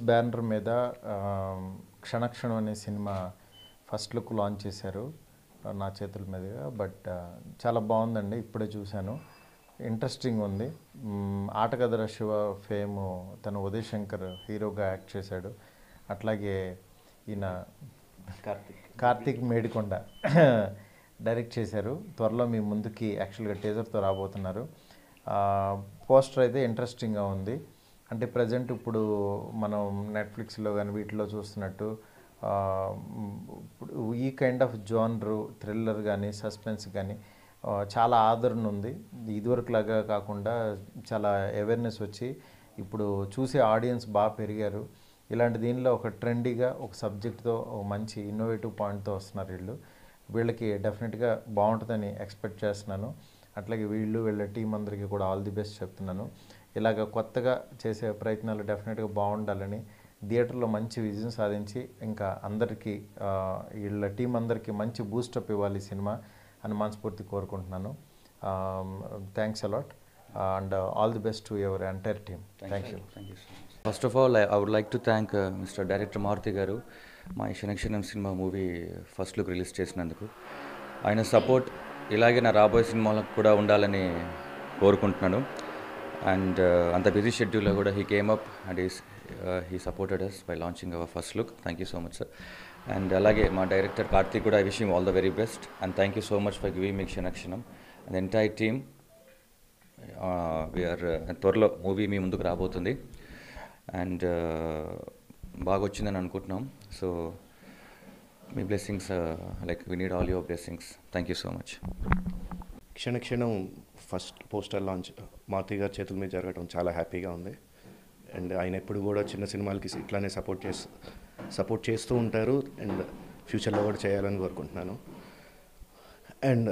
banner మీద ఆ, క్షణక్షణం అనే సినిమా ఫస్ట్ లుక్ లాంచ్ చేశారు ఆ, నా చేతుల మీదుగా బట్ ఆ, చాలా బాగుందండి ఇప్పుడే చూశాను ఇంట్రెస్టింగ్ ఉంది మ్, ఆటగదర శివ ఫేమ్ తను ఉదయ్ శంకర్ హీరోగా యాక్ట్ చేశాడు అట్లాగే ఈయన కార్తిక్ కార్తీక్ మేడికొండ డైరెక్ట్ చేశారు త్వరలో మీ ముందుకి యాక్చువల్గా టీజర్తో రాబోతున్నారు పోస్టర్ అయితే ఇంట్రెస్టింగ్గా ఉంది అంటే ప్రజెంట్ ఇప్పుడు మనం నెట్ఫ్లిక్స్లో కానీ వీటిలో చూస్తున్నట్టు ఆ, మ్, ఇప్పుడు ఈ కైండ్ ఆఫ్ జోనరు థ్రిల్లర్ కానీ సస్పెన్స్ కానీ ఆ, చాలా ఆదరణ ఉంది ఇదివరకు లాగా కాకుండా చాలా అవేర్నెస్ వచ్చి ఇప్పుడు చూసే ఆడియన్స్ బాగా పెరిగారు ఇలాంటి దీనిలో ఒక ట్రెండీగా ఒక సబ్జెక్ట్తో ఒక మంచి ఇన్నోవేటివ్ పాయింట్తో వస్తున్నారు వీళ్ళు వీళ్ళకి డెఫినెట్గా బాగుంటుందని ఎక్స్పెక్ట్ చేస్తున్నాను అట్లాగే వీళ్ళు వీళ్ళ టీం అందరికీ కూడా ఆల్ ది బెస్ట్ చెప్తున్నాను ఇలాగ కొత్తగా చేసే ప్రయత్నాలు డెఫినెట్గా బాగుండాలని థియేటర్లో మంచి విజయం సాధించి ఇంకా అందరికీ ఆ, వీళ్ళ టీం అందరికీ మంచి బూస్టప్ ఇవ్వాలి ఈ సినిమా అని మనస్ఫూర్తి కోరుకుంటున్నాను thanks a lot and all the best to your entire team thank you thank you so much first of all I would like to thank mister director Maruthi గారు మా ఈ Kshanakshanam cinema movie first look release చేసినందుకు ఆయన support ఇలాగే నా రాబోయే సినిమాలకు కూడా ఉండాలని కోరుకుంటున్నాను అండ్ అంత బిజీ షెడ్యూల్లో కూడా he came up and is he supported us by launching our first look thank you so much sir and అలాగే మా డైరెక్టర్ కార్తీక్ కూడా I wish all the very best and thank you so much for giving me Kshanakshanam and entire team we are త్వరలో movie మీ ముందుకు రాబోతుంది and బాగా వచ్చిందని అనుకుంటున్నాం సో మీ blessings like we need all your blessings thank you so much క్షణ క్షణం ఫస్ట్ పోస్టర్ లాంచ్ మారుతి గారి చేతుల మీద జరగడం చాలా హ్యాపీగా ఉంది అండ్ ఆయన ఎప్పుడు కూడా చిన్న సినిమాలకి ఇట్లానే సపోర్ట్ చేస్తూ సపోర్ట్ చేస్తూ ఉంటారు అండ్ ఫ్యూచర్లో కూడా చేయాలని కోరుకుంటున్నాను అండ్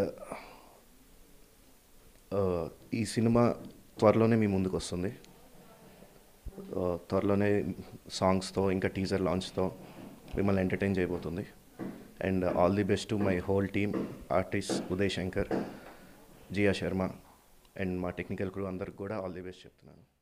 ఈ సినిమా త్వరలోనే మీ ముందుకు వస్తుంది ఆ, త్వరలోనే సాంగ్స్తో ఇంకా టీజర్ లాంచ్తో మిమ్మల్ని ఎంటర్టైన్ చేయబోతుంది and all the best to my whole team artist Uday Shankar Jiya Sharma and మా టెక్నికల్ క్రూ అందరికి కూడా ఆల్ ది బెస్ట్ చెప్తున్నాను